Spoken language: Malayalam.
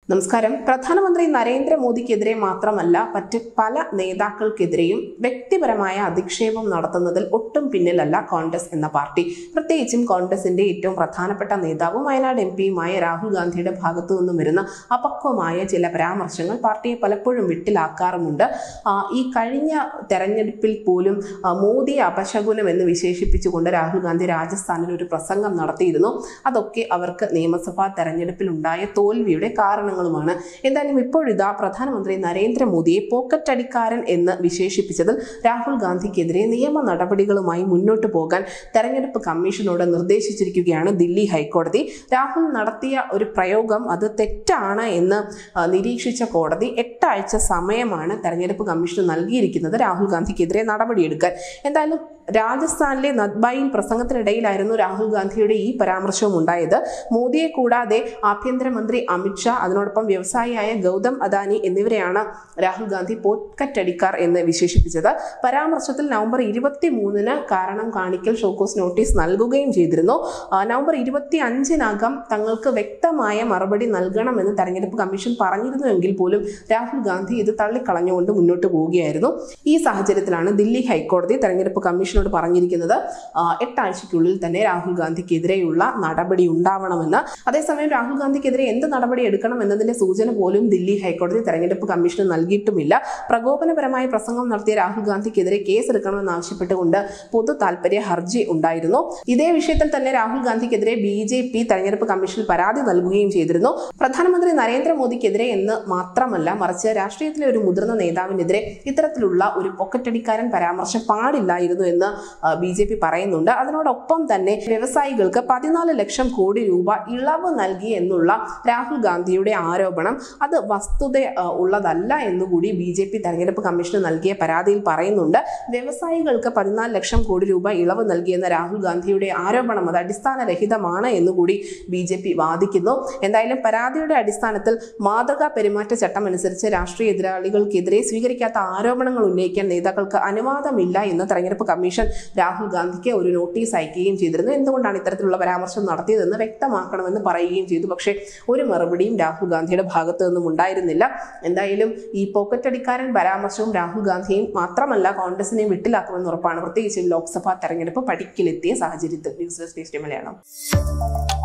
നമസ്കാരം പ്രധാനമന്ത്രി നരേന്ദ്രമോദിക്കെതിരെ മാത്രമല്ല മറ്റ് പല നേതാക്കൾക്കെതിരെയും വ്യക്തിപരമായ അധിക്ഷേപം നടത്തുന്നതിൽ ഒട്ടും പിന്നിലല്ല കോൺഗ്രസ് എന്ന പാർട്ടി പ്രത്യേകിച്ചും കോൺഗ്രസിന്റെ ഏറ്റവും പ്രധാനപ്പെട്ട നേതാവും വയനാട് എം പിയുമായ രാഹുൽ ഗാന്ധിയുടെ ഭാഗത്തു നിന്നും വരുന്ന അപക്വമായ ചില പരാമർശങ്ങൾ പാർട്ടിയെ പലപ്പോഴും വിട്ടിലാക്കാറുമുണ്ട് ആ, ഈ കഴിഞ്ഞ തെരഞ്ഞെടുപ്പിൽ പോലും ആ, മോദിയെ അപശകുനം എന്ന് വിശേഷിപ്പിച്ചുകൊണ്ട് രാഹുൽ ഗാന്ധി രാജസ്ഥാനിൽ ഒരു പ്രസംഗം നടത്തിയിരുന്നു അതൊക്കെ അവർക്ക് നിയമസഭാ തെരഞ്ഞെടുപ്പിൽ ഉണ്ടായ തോൽവിയുടെ കാരണങ്ങളുമാണ് എന്തായാലും ഇപ്പോഴിതാ പ്രധാനമന്ത്രി നരേന്ദ്രമോദിയെ പോക്കറ്റ് അടിക്കാരൻ എന്ന് വിശേഷിപ്പിച്ചതിൽ രാഹുൽ ഗാന്ധിക്കെതിരെ നിയമ നടപടികളുമായി മുന്നോട്ട് പോകാൻ തെരഞ്ഞെടുപ്പ് കമ്മീഷനോട് നിർദ്ദേശിച്ചിരിക്കുകയാണ് ദില്ലി ഹൈക്കോടതി രാഹുൽ നടത്തിയ ഒരു പ്രയോഗം അത് തെറ്റാണ് എന്ന് ആ, നിരീക്ഷിച്ച കോടതി എട്ടാഴ്ച സമയമാണ് തെരഞ്ഞെടുപ്പ് കമ്മീഷന് നൽകിയിരിക്കുന്നത് രാഹുൽ ഗാന്ധിക്കെതിരെ നടപടിയെടുക്കാൻ എന്തായാലും രാജസ്ഥാനിലെ നദ്ബായിൽ പ്രസംഗത്തിനിടയിലായിരുന്നു രാഹുൽ ഗാന്ധിയുടെ ഈ പരാമർശവും ഉണ്ടായത് മോദിയെ കൂടാതെ ആഭ്യന്തരമന്ത്രി അമിത്ഷാ അതിനോടൊപ്പം വ്യവസായിയായ ഗൗതം അദാനി എന്നിവരെയാണ് രാഹുൽ ഗാന്ധി പോക്കറ്റടിക്കാർ എന്ന് വിശേഷിപ്പിച്ചത് പരാമർശത്തിൽ നവംബർ ഇരുപത്തി മൂന്നിന് കാരണം കാണിക്കൽ ഷോക്കോസ് നോട്ടീസ് നൽകുകയും ചെയ്തിരുന്നു ആ, നവംബർ ഇരുപത്തി അഞ്ചിനകം തങ്ങൾക്ക് വ്യക്തമായ മറുപടി നൽകണമെന്ന് തെരഞ്ഞെടുപ്പ് കമ്മീഷൻ പറഞ്ഞിരുന്നുവെങ്കിൽ പോലും രാഹുൽ ഗാന്ധി ഇത് തള്ളിക്കളഞ്ഞുകൊണ്ട് മുന്നോട്ട് പോവുകയായിരുന്നു ഈ സാഹചര്യത്തിലാണ് ദില്ലി ഹൈക്കോടതി തെരഞ്ഞെടുപ്പ് കമ്മീഷനോട് പറഞ്ഞിരിക്കുന്നത് ആ, എട്ടാഴ്ചയ്ക്കുള്ളിൽ തന്നെ രാഹുൽ ഗാന്ധിക്കെതിരെയുള്ള നടപടി ഉണ്ടാവണമെന്ന് അതേസമയം രാഹുൽ ഗാന്ധിക്കെതിരെ എന്ത് നടപടി എടുക്കണം എന്നതിന്റെ സൂചന പോലും ദില്ലി ഹൈക്കോടതി തെരഞ്ഞെടുപ്പ് കമ്മീഷന് നൽകിയിട്ടുമില്ല പ്രകോപനപരമായ പ്രസംഗം നടത്തിയ രാഹുൽ ഗാന്ധിക്കെതിരെ കേസെടുക്കണമെന്ന് ആവശ്യപ്പെട്ടുകൊണ്ട് പൊതു താൽപര്യ ഹർജി ഉണ്ടായിരുന്നു ഇതേ വിഷയത്തിൽ തന്നെ രാഹുൽ ഗാന്ധിക്കെതിരെ ബി ജെ പി തെരഞ്ഞെടുപ്പ് കമ്മീഷനിൽ പരാതി നൽകുകയും ചെയ്തിരുന്നു പ്രധാനമന്ത്രി നരേന്ദ്രമോദിക്കെതിരെ എന്ന് മാത്രമല്ല മറിച്ച് രാഷ്ട്രീയത്തിലെ ഒരു മുതിർന്ന നേതാവിനെതിരെ ഇത്തരത്തിലുള്ള ഒരു പൊക്കറ്റടിക്കാരൻ പരാമർശം പാടില്ലായിരുന്നു എന്ന് ബി ജെ പി പറയുന്നുണ്ട് അതിനോടൊപ്പം തന്നെ വ്യവസായികൾക്ക് പതിനാല് ലക്ഷം കോടി രൂപ ഇളവ് നൽകി എന്നുള്ള രാഹുൽ ഗാന്ധിയുടെ ആരോപണം അത് വസ്തുത ആ, ഉള്ളതല്ല എന്നുകൂടി ബി ജെ പി തെരഞ്ഞെടുപ്പ് കമ്മീഷന് നൽകിയ പരാതിയിൽ പറയുന്നുണ്ട് വ്യവസായികൾക്ക് പതിനാല് ലക്ഷം കോടി രൂപ ഇളവ് നൽകിയെന്ന രാഹുൽ ഗാന്ധിയുടെ ആരോപണം അത് അടിസ്ഥാനരഹിതമാണ് എന്നുകൂടി ബി ജെ പി വാദിക്കുന്നു എന്തായാലും പരാതിയുടെ അടിസ്ഥാനത്തിൽ മാതൃകാ പെരുമാറ്റച്ചട്ടം അനുസരിച്ച് രാഷ്ട്രീയ എതിരാളികൾക്കെതിരെ സ്വീകരിക്കാത്ത ആരോപണങ്ങൾ ഉന്നയിക്കാൻ നേതാക്കൾക്ക് അനുവാദമില്ല എന്ന് തെരഞ്ഞെടുപ്പ് കമ്മീഷൻ രാഹുൽ ഗാന്ധിക്ക് ഒരു നോട്ടീസ് അയക്കുകയും ചെയ്തിരുന്നു എന്തുകൊണ്ടാണ് ഇത്തരത്തിലുള്ള പരാമർശം നടത്തിയതെന്ന് വ്യക്തമാക്കണമെന്ന് പറയുകയും ചെയ്തു പക്ഷേ ഒരു മറുപടിയും രാഹുൽ ഗാന്ധിയുടെ ഭാഗത്തു നിന്നും ഉണ്ടായിരുന്നില്ല എന്തായാലും ഈ പോക്കറ്റടിക്കാരൻ പരാമർശവും രാഹുൽ ഗാന്ധിയും മാത്രമല്ല കോൺഗ്രസിനെയും വിട്ടിലാക്കുമെന്ന് ഉറപ്പാണ് പ്രത്യേകിച്ചും ലോക്സഭാ തെരഞ്ഞെടുപ്പ് പടിക്കിലെത്തിയ സാഹചര്യത്തിൽ ന്യൂസ് ഡെസ്ക് മലയാളം